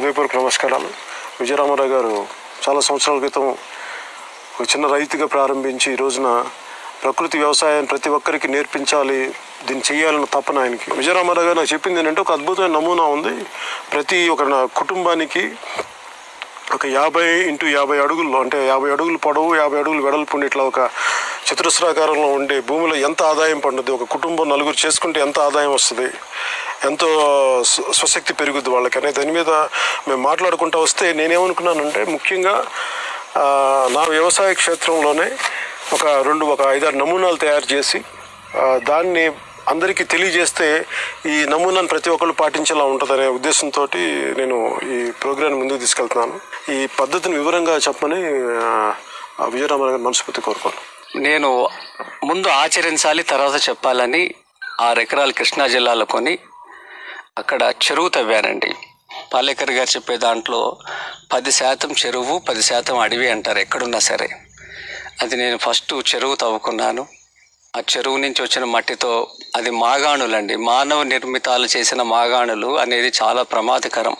హృదయపూర్వక నమస్కారాలు విజయరామారావు గారు చాలా సంవత్సరాల క్రితం ఒక చిన్న రైతుగా ప్రారంభించి ఈ రోజున ప్రకృతి వ్యవసాయాన్ని ప్రతి ఒక్కరికి నేర్పించాలి దీన్ని చేయాలన్న తపన ఆయనకి విజయరామారావు గారు నాకు చెప్పింది ఏంటంటే ఒక అద్భుతమైన నమూనా ఉంది ప్రతి ఒక నా కుటుంబానికి ఒక యాభై ఇంటూ యాభై అడుగుల్లో అంటే యాభై అడుగులు పొడవు యాభై అడుగులు వెడల్పు ఉండి ఇట్లా ఒక చతురస్రాకారంలో ఉండే భూమిలో ఎంత ఆదాయం పండుద్ది ఒక కుటుంబం నలుగురు చేసుకుంటే ఎంత ఆదాయం వస్తుంది ఎంతో స్వ- స్వశక్తి పెరుగుద్ది వాళ్ళకి అనే దాని మీద మేము మాట్లాడుకుంటూ వస్తే నేనేమనుకున్నానంటే ముఖ్యంగా ఆ, నా వ్యవసాయ క్షేత్రంలోనే ఒక రెండు ఒక ఐదారు నమూనాలు తయారు చేసి ఆ, దాన్ని అందరికీ తెలియజేస్తే ఈ నమూనాను ప్రతి ఒక్కళ్ళు పాటించేలా ఉంటుందనే ఉద్దేశంతో నేను ఈ ప్రోగ్రాం ముందుకు తీసుకెళ్తున్నాను ఈ పద్ధతిని వివరంగా చెప్పమని ఆ, విజయరామారావు గారి మనస్ఫూర్తి కోరుకోను నేను ముందు ఆచరించాలి తర్వాత చెప్పాలని ఆరు ఎకరాలు కృష్ణా జిల్లాలో కొని అక్కడ చెరువు తవ్వానండి పాలేకర్ గారు చెప్పే దాంట్లో పది శాతం చెరువు పది శాతం అడవి అంటారు ఎక్కడున్నా సరే అది నేను ఫస్ట్ చెరువు తవ్వుకున్నాను ఆ చెరువు నుంచి వచ్చిన మట్టితో అది మాగాణులండి మానవ నిర్మితాలు చేసిన మాగాణులు అనేది చాలా ప్రమాదకరం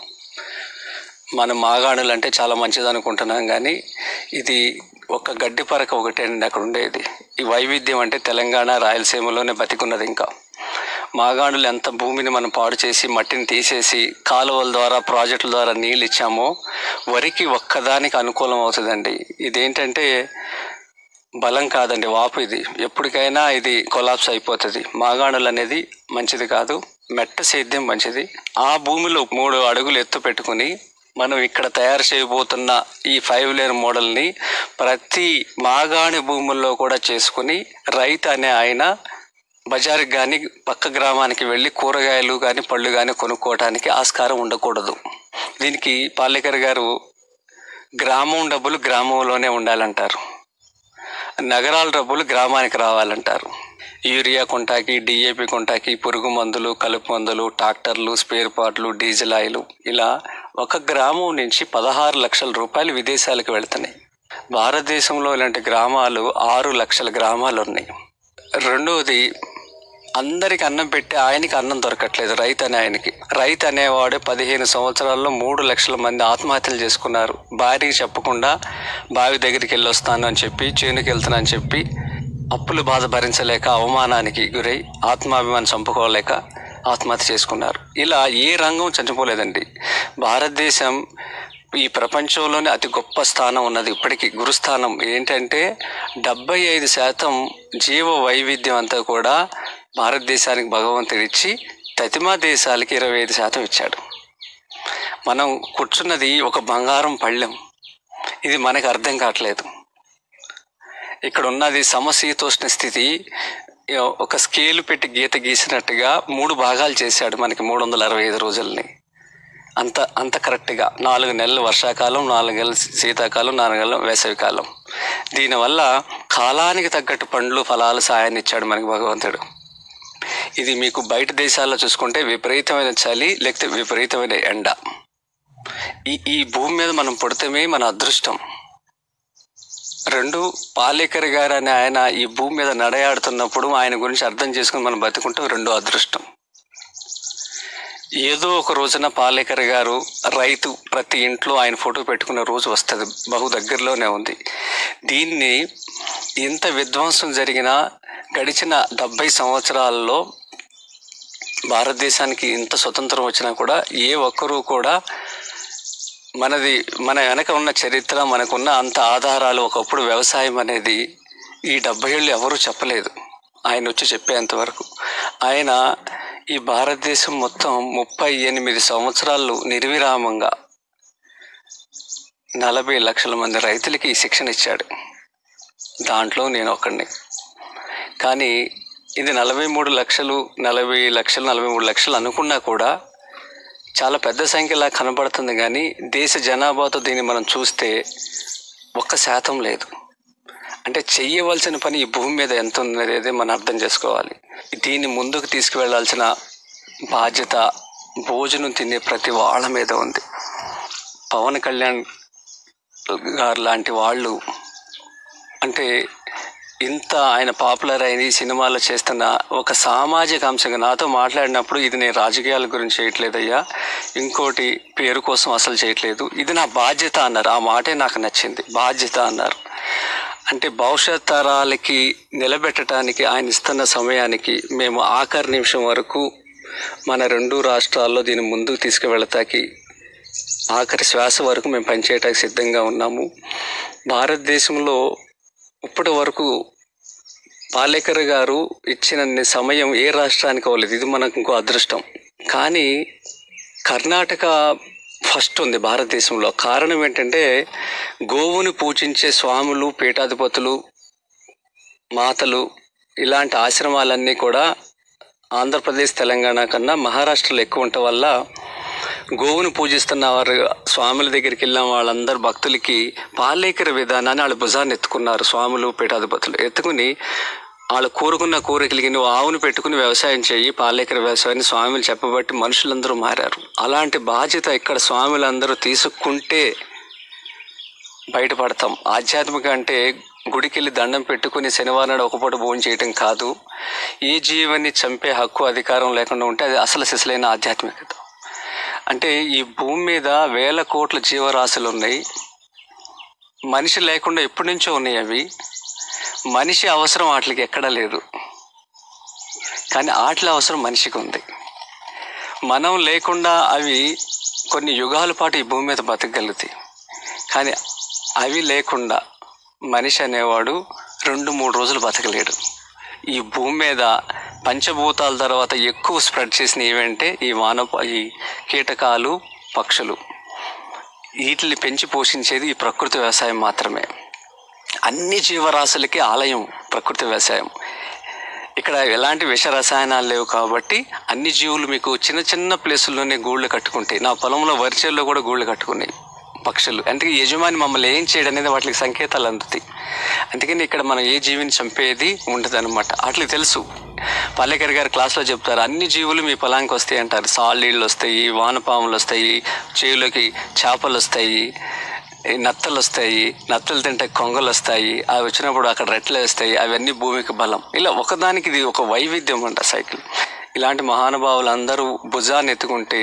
మనం మాగాణులు అంటే చాలా మంచిది అనుకుంటున్నాం కానీ ఇది ఒక గడ్డి పరక ఒకటేనండి అక్కడ ఉండేది ఈ వైవిధ్యం అంటే తెలంగాణ రాయలసీమలోనే బతికున్నది ఇంకా మాగాణులు ఎంత భూమిని మనం పాడు చేసి మట్టిని తీసేసి కాలువల ద్వారా ప్రాజెక్టుల ద్వారా నీళ్ళు ఇచ్చామో వరికి ఒక్కదానికి అనుకూలం అవుతుందండి ఇదేంటంటే బలం కాదండి వాపు ఇది ఎప్పటికైనా ఇది కొలాప్స్ అయిపోతుంది మాగాణులు అనేది మంచిది కాదు మెట్ట సేద్యం మంచిది ఆ భూమిలో మూడు అడుగులు ఎత్తు పెట్టుకుని మనం ఇక్కడ తయారు చేయబోతున్న ఈ ఫైవ్ లేయర్ మోడల్ని ప్రతి మాగాణి భూముల్లో కూడా చేసుకుని రైతు అనే ఆయన బజార్కి కానీ పక్క గ్రామానికి వెళ్ళి కూరగాయలు కానీ పళ్ళు కానీ కొనుక్కోవడానికి ఆస్కారం ఉండకూడదు దీనికి పాలేకర్ గారు గ్రామం డబ్బులు గ్రామంలోనే ఉండాలంటారు నగరాల డబ్బులు గ్రామానికి రావాలంటారు యూరియా కొంటాకి డిఏపి కొంటాకి పురుగు మందులు కలుపు మందులు ట్రాక్టర్లు స్పేర్ పార్ట్లు డీజిల్ ఆయిల్ ఇలా ఒక గ్రామం నుంచి పదహారు లక్షల రూపాయలు విదేశాలకు వెళ్తున్నాయి భారతదేశంలో ఇలాంటి గ్రామాలు ఆరు లక్షల గ్రామాలు ఉన్నాయి రెండవది అందరికి అన్నం పెట్టి ఆయనకి అన్నం దొరకట్లేదు రైతు అనే ఆయనకి రైతు అనేవాడు పదిహేను సంవత్సరాల్లో మూడు లక్షల మంది ఆత్మహత్యలు చేసుకున్నారు భార్యకి చెప్పకుండా బావి దగ్గరికి వెళ్ళి వస్తాను అని చెప్పి చేనుకి వెళ్తాను అని చెప్పి అప్పులు బాధ భరించలేక అవమానానికి గురై ఆత్మాభిమానం చంపుకోలేక ఆత్మహత్య చేసుకున్నారు ఇలా ఏ రంగం చనిపోలేదండి భారతదేశం ఈ ప్రపంచంలోనే అతి గొప్ప స్థానం ఉన్నది ఇప్పటికీ గురుస్థానం ఏంటంటే డెబ్బై ఐదు శాతం జీవ వైవిధ్యం అంతా కూడా భారతదేశానికి భగవంతుడు ఇచ్చి తతిమా దేశాలకి ఇరవై ఐదు శాతం ఇచ్చాడు మనం కూర్చున్నది ఒక బంగారం పళ్ళెం ఇది మనకు అర్థం కావట్లేదు ఇక్కడ ఉన్నది సమశీతోష్ణ స్థితి ఒక స్కేల్ పెట్టి గీత గీసినట్టుగా మూడు భాగాలు చేశాడు మనకి మూడు వందల అరవై ఐదు రోజుల్ని అంత అంత కరెక్ట్గా నాలుగు నెలలు వర్షాకాలం నాలుగు నెలలు శీతాకాలం నాలుగు నెలలు వేసవికాలం దీనివల్ల కాలానికి తగ్గట్టు పండ్లు ఫలాలు సాయాన్ని ఇచ్చాడు మనకి భగవంతుడు ఇది మీకు బయట దేశాల్లో చూసుకుంటే విపరీతమైన చలి లేకపోతే విపరీతమైన ఎండ ఈ ఈ భూమి మీద మనం పుడితమే మన అదృష్టం రెండు పాలేకర్ గారు అనే ఆయన ఈ భూమి మీద నడయాడుతున్నప్పుడు ఆయన గురించి అర్థం చేసుకుని మనం బతుకుంటాం రెండో అదృష్టం ఏదో ఒక రోజున పాలేకర్ గారు రైతు ప్రతి ఇంట్లో ఆయన ఫోటో పెట్టుకున్న రోజు వస్తుంది బహు దగ్గరలోనే ఉంది దీన్ని ఇంత విధ్వంసం జరిగిన గడిచిన డెబ్బై సంవత్సరాల్లో భారతదేశానికి ఇంత స్వతంత్రం వచ్చినా కూడా ఏ ఒక్కరూ కూడా మనది మన వెనక ఉన్న చరిత్ర మనకున్న అంత ఆధారాలు ఒకప్పుడు వ్యవసాయం అనేది ఈ డెబ్బై ఏళ్ళు ఎవరూ చెప్పలేదు ఆయన వచ్చి చెప్పేంత వరకు ఆయన ఈ భారతదేశం మొత్తం ముప్పై ఎనిమిది సంవత్సరాలు నిర్విరామంగా నలభై లక్షల మంది రైతులకి ఈ శిక్షణ ఇచ్చాడు దాంట్లో నేను ఒకడిని కానీ ఇది నలభై మూడు లక్షలు నలభై లక్షలు నలభై మూడు లక్షలు అనుకున్నా కూడా చాలా పెద్ద సంఖ్యలా కనబడుతుంది కానీ దేశ జనాభాతో దీన్ని మనం చూస్తే ఒక్క శాతం లేదు అంటే చెయ్యవలసిన పని ఈ భూమి మీద ఎంత ఉన్నది మనం అర్థం చేసుకోవాలి దీన్ని ముందుకు తీసుకువెళ్లాల్సిన బాధ్యత భోజనం తినే ప్రతి వాళ్ళ మీద ఉంది పవన్ కళ్యాణ్ గారు లాంటి వాళ్ళు అంటే ఇంత ఆయన పాపులర్ అయింది సినిమాలో చేస్తున్న ఒక సామాజిక అంశంగా నాతో మాట్లాడినప్పుడు ఇది నేను రాజకీయాల గురించి చేయట్లేదయ్యా ఇంకోటి పేరు కోసం అసలు చేయట్లేదు ఇది నా బాధ్యత అన్నారు ఆ మాటే నాకు నచ్చింది బాధ్యత అన్నారు అంటే భవిష్యత్ తరాలకి నిలబెట్టడానికి ఆయన ఇస్తున్న సమయానికి మేము ఆఖరి నిమిషం వరకు మన రెండు రాష్ట్రాల్లో దీన్ని ముందుకు తీసుకువెళతాకి ఆఖరి శ్వాస వరకు మేము పనిచేయడానికి సిద్ధంగా ఉన్నాము భారతదేశంలో ఇప్పటి వరకు పాలేకర్ గారు ఇచ్చిన సమయం ఏ రాష్ట్రానికి అవ్వలేదు ఇది మనకు ఇంకో అదృష్టం కానీ కర్ణాటక ఫస్ట్ ఉంది భారతదేశంలో కారణం ఏంటంటే గోవుని పూజించే స్వాములు పీఠాధిపతులు మాతలు ఇలాంటి ఆశ్రమాలన్నీ కూడా ఆంధ్రప్రదేశ్ తెలంగాణ కన్నా మహారాష్ట్రలో ఎక్కువ ఉండటం వల్ల గోవును పూజిస్తున్న వారు స్వాముల దగ్గరికి వెళ్ళిన వాళ్ళందరు భక్తులకి పాలేకర విధానాన్ని వాళ్ళ భుజాన్ని ఎత్తుకున్నారు స్వాములు పీఠాధిపతులు ఎత్తుకుని వాళ్ళు కోరుకున్న కోరికలకి నువ్వు ఆవును పెట్టుకుని వ్యవసాయం చేయి పాలేకర వ్యవసాయాన్ని స్వాములు చెప్పబట్టి మనుషులందరూ మారారు అలాంటి బాధ్యత ఇక్కడ స్వాములందరూ తీసుకుంటే బయటపడతాం ఆధ్యాత్మిక అంటే గుడికి వెళ్ళి దండం పెట్టుకుని శనివారం నాడు ఒక పూట భోజనం చేయటం కాదు ఏ జీవాన్ని చంపే హక్కు అధికారం లేకుండా ఉంటే అది అసలు సిసలైన ఆధ్యాత్మికత అంటే ఈ భూమి మీద వేల కోట్ల జీవరాశులు ఉన్నాయి మనిషి లేకుండా ఎప్పటి నుంచో ఉన్నాయి అవి మనిషి అవసరం వాటికి ఎక్కడా లేదు కానీ వాటి అవసరం మనిషికి ఉంది మనం లేకుండా అవి కొన్ని యుగాల పాటు ఈ భూమి మీద బతకగలుగుతాయి కానీ అవి లేకుండా మనిషి అనేవాడు రెండు మూడు రోజులు బతకలేడు ఈ భూమి మీద పంచభూతాల తర్వాత ఎక్కువ స్ప్రెడ్ చేసిన ఏవంటే ఈ మానవ ఈ కీటకాలు పక్షులు వీటిని పెంచి పోషించేది ఈ ప్రకృతి వ్యవసాయం మాత్రమే అన్ని జీవరాశులకి ఆలయం ప్రకృతి వ్యవసాయం ఇక్కడ ఎలాంటి విష రసాయనాలు లేవు కాబట్టి అన్ని జీవులు మీకు చిన్న చిన్న ప్లేసుల్లోనే గూళ్ళు కట్టుకుంటాయి నా పొలంలో వరిచేల్లో కూడా గూళ్ళు కట్టుకున్నాయి పక్షులు అందుకే యజమాని మమ్మల్ని ఏం చేయడం అనేది వాటికి సంకేతాలు అందుతాయి అందుకని ఇక్కడ మనం ఏ జీవిని చంపేది ఉండదు అనమాట వాటికి తెలుసు పాలేకర్ గారు క్లాస్లో చెప్తారు అన్ని జీవులు మీ పొలానికి వస్తాయి అంటారు సాలీళ్ళు వస్తాయి వానపాములు వస్తాయి చేవులోకి చేపలు వస్తాయి ఈ నత్తలు వస్తాయి నత్తలు తింటే కొంగలు వస్తాయి అవి వచ్చినప్పుడు అక్కడ రెట్లు వేస్తాయి అవన్నీ భూమికి బలం ఇలా ఒకదానికి ఇది ఒక వైవిధ్యం అంట సైకిల్ ఇలాంటి మహానుభావులు అందరూ భుజాన్ని ఎత్తుకుంటే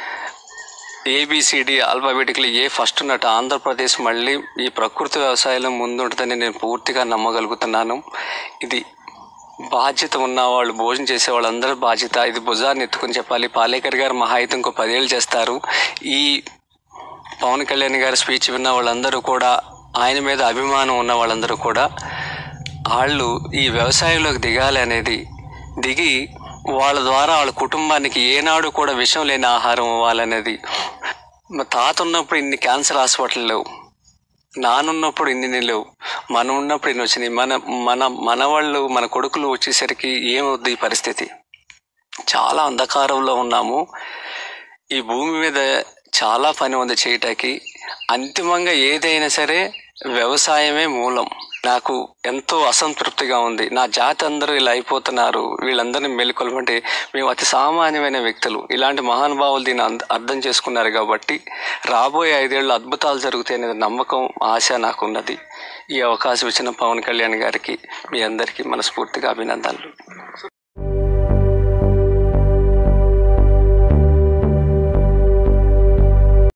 ఏబిసిడి ఆల్ఫాబెటిక్లీ ఏ ఫస్ట్ ఉన్నట్టు ఆంధ్రప్రదేశ్ మళ్ళీ ఈ ప్రకృతి వ్యవసాయంలో ముందుంటుందని నేను పూర్తిగా నమ్మగలుగుతున్నాను ఇది బాధ్యత ఉన్న వాళ్ళు భోజనం చేసే వాళ్ళందరూ బాధ్యత ఇది భుజాన్ని ఎత్తుకుని చెప్పాలి పాలేకర్ గారు మహా అయితే ఇంకో పదేళ్ళు చేస్తారు ఈ పవన్ కళ్యాణ్ గారి స్పీచ్ విన్న వాళ్ళందరూ కూడా ఆయన మీద అభిమానం ఉన్న వాళ్ళందరూ కూడా వాళ్ళు ఈ వ్యవసాయంలోకి దిగాలి అనేది దిగి వాళ్ళ ద్వారా వాళ్ళ కుటుంబానికి ఏనాడు కూడా విషం లేని ఆహారం ఇవ్వాలనేది మా తాత ఉన్నప్పుడు ఇన్ని క్యాన్సర్ హాస్పిటల్ లేవు నానున్నప్పుడు ఇన్ని లేవు మనం ఉన్నప్పుడు ఇన్ని వచ్చినాయి మన మన మనవాళ్ళు మన కొడుకులు వచ్చేసరికి ఏమవుద్ది ఈ పరిస్థితి చాలా అంధకారంలో ఉన్నాము ఈ భూమి మీద చాలా పని ఉంది చేయటానికి అంతిమంగా ఏదైనా సరే వ్యవసాయమే మూలం నాకు ఎంతో అసంతృప్తిగా ఉంది నా జాతి అందరూ ఇలా అయిపోతున్నారు వీళ్ళందరినీ మెలుకొలమంటే మేము అతి సామాన్యమైన వ్యక్తులు ఇలాంటి మహానుభావులు దీన్ని అంద- అర్థం చేసుకున్నారు కాబట్టి రాబోయే ఐదేళ్ళు అద్భుతాలు జరుగుతాయి అనేది నమ్మకం ఆశ నాకున్నది ఈ అవకాశం ఇచ్చిన పవన్ కళ్యాణ్ గారికి మీ అందరికీ మనస్ఫూర్తిగా అభినందనలు